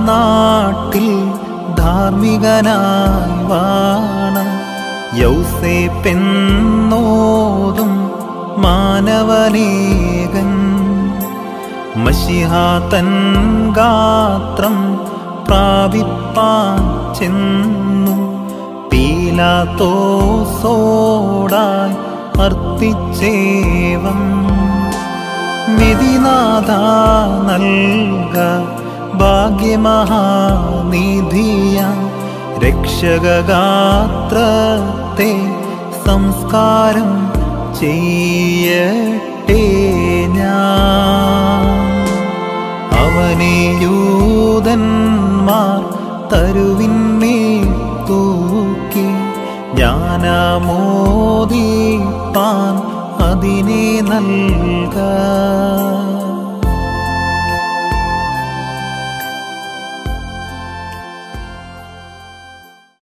നാട്ടിൽ ധാർമ്മികനായി വാണ യൗസേപ്പെന്നോതും മാനവനേകൻ മഷിഹാതൻ ഗാത്രം പ്രാപിപ്പാൻ ചെന്നു പീലാത്തോസോടായി അർപ്പിച്ചേവം മിതിനാഥ നൽക ഭാഗ്യമഹാനിധിയ രക്ഷകഗാത്രത്തെ സംസ്കാരം ചെയ്യട്ടെ ഞാൻ അവനെ യൂതന്മാർ തരുവിന്മേൽ തൂക്കി ജ്ഞാനമോദിപ്പാൻ അതിനെ നൽക